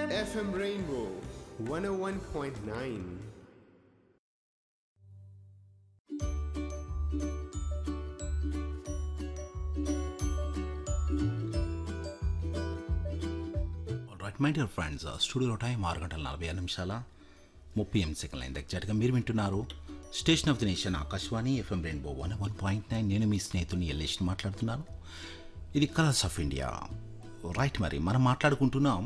FM Rainbow 101.9. Right my dear friends స్టూడియోలో time ఆరు గంటల నలభై ఆరు నిమిషాల ముప్పై ఎనిమిది సెకండ్ల అయింది ఎగ్జాక్ట్గా మీరు వింటున్నారు station of the nation Akashvani FM Rainbow one one point nine నేను మీ స్నేహితుని ఎల్లేషన్ మాట్లాడుతున్నాను ఇది కలర్స్ ఆఫ్ ఇండియా రైట్ మరి మనం మాట్లాడుకుంటున్నాం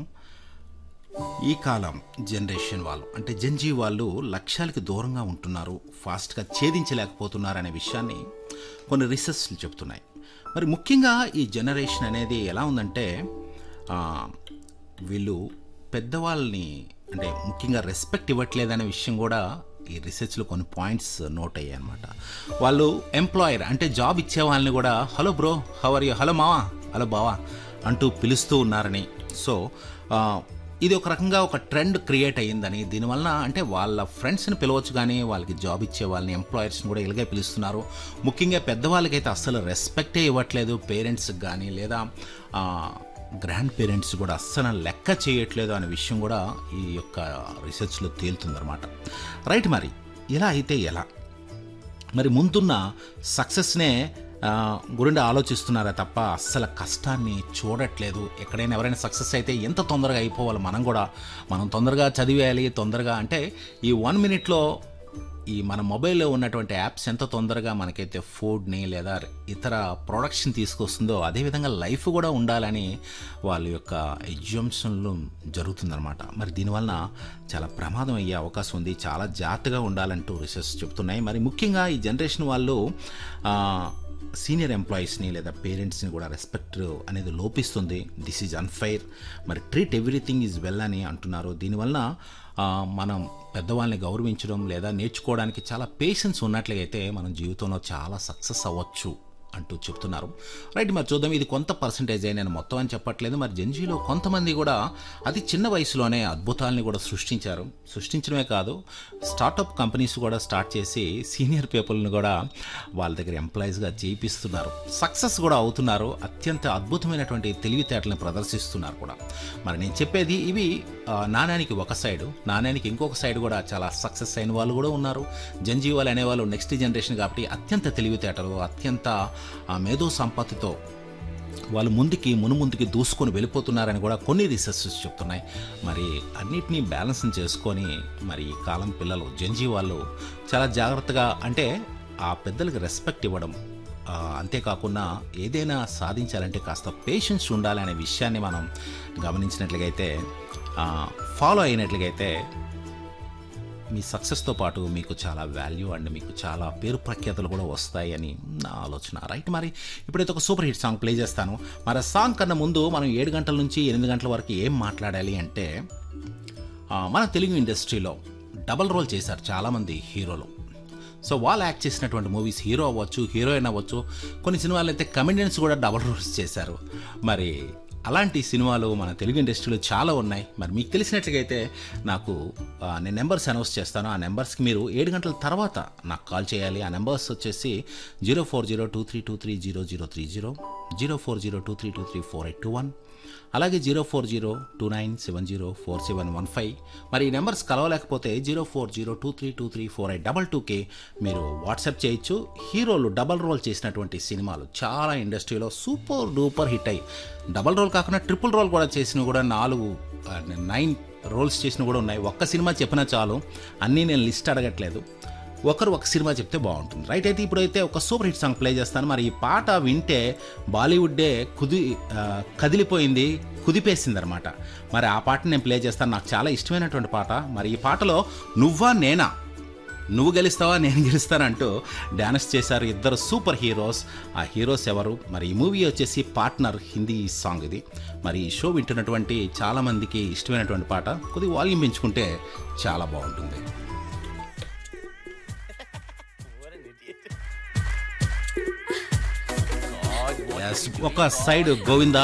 ఈ కాలం జనరేషన్ వాళ్ళు అంటే జంజీ వాళ్ళు లక్ష్యాలకి దూరంగా ఉంటున్నారు ఫాస్ట్గా ఛేదించలేకపోతున్నారు అనే విషయాన్ని కొన్ని రీసెర్చ్లు చెప్తున్నాయి మరి ముఖ్యంగా ఈ జనరేషన్ అనేది ఎలా ఉందంటే ఆ, వీళ్ళు పెద్దవాళ్ళని అంటే ముఖ్యంగా రెస్పెక్ట్ ఇవ్వట్లేదనే విషయం కూడా ఈ రీసెర్చ్లో కొన్ని పాయింట్స్ నోట్ అయ్యాయి అనమాట వాళ్ళు ఎంప్లాయర్ అంటే జాబ్ ఇచ్చే వాళ్ళని కూడా hello bro how are you hello మావా హలో బావా అంటూ పిలుస్తూ ఉన్నారని సో ఆ, ఇది ఒక రకంగా ఒక ట్రెండ్ క్రియేట్ అయ్యిందని దీనివల్ల అంటే వాళ్ళ ఫ్రెండ్స్ని పిలవచ్చు కానీ వాళ్ళకి జాబ్ ఇచ్చే వాళ్ళని ఎంప్లాయర్స్ని కూడా ఇలాగే పిలుస్తున్నారు ముఖ్యంగా పెద్దవాళ్ళకైతే అస్సలు రెస్పెక్టే ఇవ్వట్లేదు పేరెంట్స్కి కానీ లేదా గ్రాండ్ పేరెంట్స్ కూడా అస్సలు లెక్క చేయట్లేదు అనే విషయం కూడా ఈ యొక్క రీసెర్చ్లో తేలుతుందన్నమాట రైట్ మరి ఇలా అయితే ఎలా మరి ముందున్న సక్సెస్నే ఆ, గురించి ఆలోచిస్తున్నారా తప్ప అస్సలు కష్టాన్ని చూడట్లేదు ఎక్కడైనా ఎవరైనా సక్సెస్ అయితే ఎంత తొందరగా అయిపోవాలి మనం కూడా మనం తొందరగా చదివేయాలి తొందరగా అంటే ఈ వన్ మినిట్లో ఈ మన మొబైల్లో ఉన్నటువంటి యాప్స్ ఎంత తొందరగా మనకైతే ఫుడ్ని లేదా ఇతర ప్రొడక్షన్ తీసుకొస్తుందో అదేవిధంగా లైఫ్ కూడా ఉండాలని వాళ్ళ యొక్క ఎగ్జామ్షన్లు జరుగుతుందన్నమాట మరి దీనివలన చాలా ప్రమాదం అయ్యే అవకాశం ఉంది చాలా జాగ్రత్తగా ఉండాలంటూ రీసెర్చ్ చెప్తున్నాయి మరి ముఖ్యంగా ఈ జనరేషన్ వాళ్ళు ఆ, సీనియర్ ఎంప్లాయీస్ని లేదా పేరెంట్స్ని కూడా రెస్పెక్ట్ అనేది లోపిస్తుంది దిస్ ఈజ్ అన్ఫైర్ మరి ట్రీట్ ఎవ్రీథింగ్ ఈజ్ వెల్ అని అంటున్నారు దీనివల్ల ఆ, మనం పెద్దవాళ్ళని గౌరవించడం లేదా నేర్చుకోవడానికి చాలా పేషెన్స్ ఉన్నట్లయితే మనం జీవితంలో చాలా సక్సెస్ అవ్వచ్చు అంటూ చెప్తున్నారు రైట్ మరి చూద్దాం ఇది కొంత పర్సంటేజ్ నేను మొత్తం అని చెప్పట్లేదు మరి జంజీలో కొంతమంది కూడా అతి చిన్న వయసులోనే అద్భుతాలని కూడా సృష్టించారు సృష్టించడమే కాదు స్టార్టప్ కంపెనీస్ కూడా స్టార్ట్ చేసి సీనియర్ పీపుల్ని కూడా వాళ్ళ దగ్గర ఎంప్లాయీస్గా చేయిస్తున్నారు సక్సెస్ కూడా అవుతున్నారు అత్యంత అద్భుతమైనటువంటి తెలివితేటలను ప్రదర్శిస్తున్నారు కూడా మరి నేను చెప్పేది ఇవి ఆ, నాణ్యానికి ఒక సైడు నాణ్యానికి ఇంకొక సైడ్ కూడా చాలా సక్సెస్ అయిన వాళ్ళు కూడా ఉన్నారు జంజీవాలు అనేవాళ్ళు నెక్స్ట్ జనరేషన్ కాబట్టి అత్యంత తెలివితేటలు అత్యంత ఆ, మేధో సంపత్తితో వాళ్ళు ముందుకి మునుముందుకి దూసుకొని వెళ్ళిపోతున్నారని కూడా కొన్ని రీసెర్చెస్ చెప్తున్నాయి మరి అన్నిటినీ బ్యాలెన్స్ చేసుకొని మరి ఈ కాలం పిల్లలు జంజీ వాళ్ళు చాలా జాగ్రత్తగా అంటే ఆ పెద్దలకి రెస్పెక్ట్ ఇవ్వడం ఆ, అంతేకాకుండా ఏదైనా సాధించాలంటే కాస్త పేషెన్స్ ఉండాలి అనే విషయాన్ని మనం గమనించినట్లయితే ఫాలో అయినట్లయితే మీ సక్సెస్తో పాటు మీకు చాలా వాల్యూ అండ్ మీకు చాలా పేరు ప్రఖ్యాతులు కూడా వస్తాయి అని నా ఆలోచన రైట్ మరి ఇప్పుడైతే ఒక సూపర్ హిట్ సాంగ్ ప్లే చేస్తాను మరి ఆ సాంగ్ కన్నా ముందు మనం ఏడు గంటల నుంచి ఎనిమిది గంటల వరకు ఏం మాట్లాడాలి అంటే ఆ, మన తెలుగు ఇండస్ట్రీలో డబల్ రోల్ చేశారు చాలామంది హీరోలు సో వాళ్ళు యాక్ట్ చేసినటువంటి మూవీస్ హీరో అవ్వచ్చు హీరోయిన్ అవ్వచ్చు కొన్ని సినిమాలు అయితే కమెడియన్స్ కూడా డబల్ రోల్స్ చేశారు మరి అలాంటి సినిమాలు మన తెలుగు ఇండస్ట్రీలో చాలా ఉన్నాయి మరి మీకు తెలిసినట్లయితే నాకు ఆ, నేను నెంబర్స్ అనౌన్స్ చేస్తాను ఆ నెంబర్స్కి మీరు ఏడు గంటల తర్వాత నాకు కాల్ చేయాలి ఆ నెంబర్స్ వచ్చేసి zero four zero two three two three zero zero three zero zero four zero two three two three four eight two one అలాగే zero four zero two nine seven zero four seven one five మరి ఈ numbers కలవలేకపోతే zero four zero two three two three four eight double టూకి మీరు WhatsApp చేయొచ్చు హీరోలు double role చేసినటువంటి సినిమాలు చాలా ఇండస్ట్రీలో సూపర్ డూపర్ హిట్ అయ్యి డబల్ రోల్ కాకుండా ట్రిపుల్ రోల్ కూడా చేసినవి కూడా నాలుగు ఆ, నైన్ రోల్స్ చేసినవి కూడా ఉన్నాయి ఒక్క సినిమా చెప్పినా చాలు అన్నీ నేను లిస్ట్ అడగట్లేదు ఒకరు ఒక సినిమా చెప్తే బాగుంటుంది రైట్ అయితే ఇప్పుడైతే ఒక సూపర్ హిట్ సాంగ్ ప్లే చేస్తాను మరి ఈ పాట వింటే బాలీవుడ్డే కుది ఆ, కదిలిపోయింది కుదిపేసింది అనమాట మరి ఆ పాట నేను ప్లే చేస్తాను నాకు చాలా ఇష్టమైనటువంటి పాట మరి ఈ పాటలో నువ్వా నేనా నువ్వు గెలుస్తావా నేను గెలుస్తానంటూ డ్యాన్స్ చేశారు ఇద్దరు సూపర్ హీరోస్ ఆ హీరోస్ ఎవరు మరి ఈ మూవీ వచ్చేసి పార్ట్నర్ హిందీ సాంగ్ ఇది మరి ఈ షో వింటున్నటువంటి చాలామందికి ఇష్టమైనటువంటి పాట కొద్ది వాల్యూమ్ పెంచుకుంటే చాలా బాగుంటుంది Yes, ఒక సైడ్ గోవింద